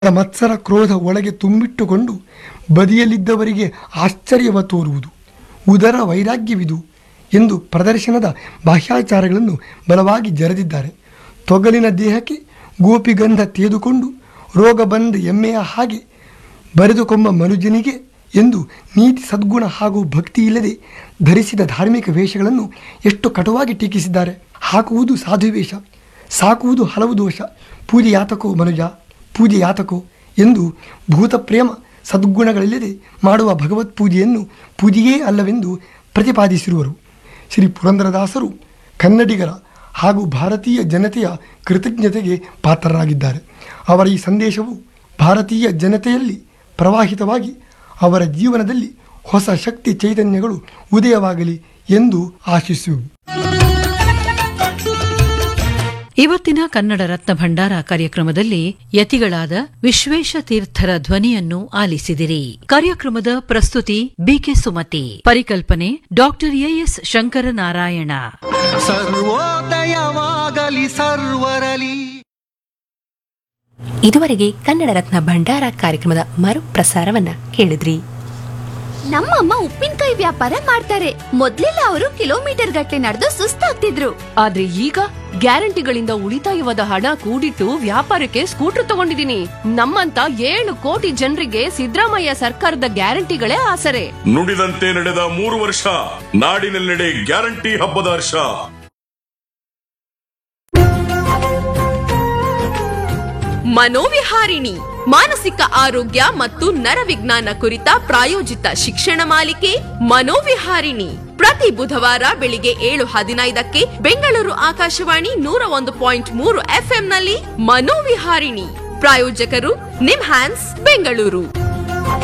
ಮತ್ಸರ ಕ್ರೋಧ ಒಳಗೆ ತುಂಬಿಟ್ಟುಕೊಂಡು ಬದಿಯಲ್ಲಿದ್ದವರಿಗೆ ಆಶ್ಚರ್ಯವ ತೋರುವುದು ಉದರ ವೈರಾಗ್ಯವಿದು ಎಂದು ಪ್ರದರ್ಶನದ ಬಾಹ್ಯಾಚಾರಗಳನ್ನು ಬಲವಾಗಿ ಜರೆದಿದ್ದಾರೆ ತೊಗಲಿನ ದೇಹಕ್ಕೆ ಗೋಪಿಗಂಧ ತೇದುಕೊಂಡು ರೋಗ ಬಂದ ಎಮ್ಮೆಯ ಹಾಗೆ ಬರೆದುಕೊಂಬ ಮನುಜನಿಗೆ ಎಂದು ನೀತಿ ಸದ್ಗುಣ ಹಾಗೂ ಭಕ್ತಿ ಇಲ್ಲದೆ ಧರಿಸಿದ ಧಾರ್ಮಿಕ ವೇಷಗಳನ್ನು ಎಷ್ಟು ಕಟುವಾಗಿ ಟೀಕಿಸಿದ್ದಾರೆ ಹಾಕುವುದು ಸಾಧುವೇಷ ಸಾಕುವುದು ಹಲವು ದೋಷ ಪೂಜೆ ಯಾತಕೋ ಮನುಜ ಪೂಜೆ ಯಾತಕೋ ಎಂದು ಭೂತ ಪ್ರೇಮ ಸದ್ಗುಣಗಳಿಲ್ಲದೆ ಮಾಡುವ ಭಗವತ್ ಪೂಜೆಯನ್ನು ಪೂಜೆಯೇ ಅಲ್ಲವೆಂದು ಪ್ರತಿಪಾದಿಸಿರುವರು ಶ್ರೀ ಪುರಂದರದಾಸರು ಕನ್ನಡಿಗರ ಹಾಗೂ ಭಾರತೀಯ ಜನತೆಯ ಕೃತಜ್ಞತೆಗೆ ಪಾತ್ರರಾಗಿದ್ದಾರೆ ಅವರ ಈ ಸಂದೇಶವು ಭಾರತೀಯ ಜನತೆಯಲ್ಲಿ ಪ್ರವಾಹಿತವಾಗಿ ಅವರ ಜೀವನದಲ್ಲಿ ಹೊಸ ಶಕ್ತಿ ಚೈತನ್ಯಗಳು ಉದಯವಾಗಲಿ ಎಂದು ಆಶಿಸುವು ಇವತ್ತಿನ ಕನ್ನಡ ರತ್ನ ಭಂಡಾರ ಕಾರ್ಯಕ್ರಮದಲ್ಲಿ ಯತಿಗಳಾದ ವಿಶ್ವೇಶ ತೀರ್ಥರ ಧ್ವನಿಯನ್ನು ಆಲಿಸಿದಿರಿ ಕಾರ್ಯಕ್ರಮದ ಪ್ರಸ್ತುತಿ ಬಿಕೆ ಸುಮತಿ ಪರಿಕಲ್ಪನೆ ಡಾಕ್ಟರ್ ಎಎಸ್ ಶಂಕರನಾರಾಯಣ ಸರ್ವೋದಯವಾಗಲಿ ಸರ್ವರಲಿ ಇದುವರೆಗೆ ಕನ್ನಡ ರತ್ನ ಭಂಡಾರ ಕಾರ್ಯಕ್ರಮದ ಮರುಪ್ರಸಾರವನ್ನ ಕೇಳಿದ್ರಿ ನಮ್ಮಮ್ಮ ಉಪ್ಪಿನಕಾಯಿ ವ್ಯಾಪಾರ ಮಾಡ್ತಾರೆ ಮೊದ್ಲೆಲ್ಲ ಅವರು ಕಿಲೋಮೀಟರ್ ಗಟ್ಟಲೆ ನಡೆದು ಸುಸ್ತಾಗ್ತಿದ್ರು ಆದ್ರೆ ಈಗ ಗ್ಯಾರಂಟಿಗಳಿಂದ ಉಳಿತಾಯವಾದ ಹಣ ಕೂಡಿಟ್ಟು ವ್ಯಾಪಾರಕ್ಕೆ ಸ್ಕೂಟರ್ ತಗೊಂಡಿದೀನಿ ನಮ್ಮಂತ ಏಳು ಕೋಟಿ ಜನರಿಗೆ ಸಿದ್ದರಾಮಯ್ಯ ಸರ್ಕಾರದ ಗ್ಯಾರಂಟಿಗಳೇ ಆಸರೆ ನುಡಿದಂತೆ ನಡೆದ ಮೂರು ವರ್ಷ ನಾಡಿನೆಲ್ಲೆಡೆ ಗ್ಯಾರಂಟಿ ಹಬ್ಬದ ಹರ್ಷ ಮನೋವಿಹಾರಿಣಿ ಮಾನಸಿಕ ಆರೋಗ್ಯ ಮತ್ತು ನರವಿಜ್ಞಾನ ಕುರಿತ ಪ್ರಾಯೋಜಿತ ಶಿಕ್ಷಣ ಮಾಲಿಕೆ ಮನೋವಿಹಾರಿಣಿ ಪ್ರತಿ ಬುಧವಾರ ಬೆಳಿಗ್ಗೆ ಏಳು ಹದಿನೈದಕ್ಕೆ ಬೆಂಗಳೂರು ಆಕಾಶವಾಣಿ ನೂರ ಒಂದು ಪಾಯಿಂಟ್ ಮೂರು ಎಫ್ಎಂನಲ್ಲಿ ಮನೋವಿಹಾರಿಣಿ ಪ್ರಾಯೋಜಕರು ನಿಮ್ ಹ್ಯಾನ್ಸ್ ಬೆಂಗಳೂರು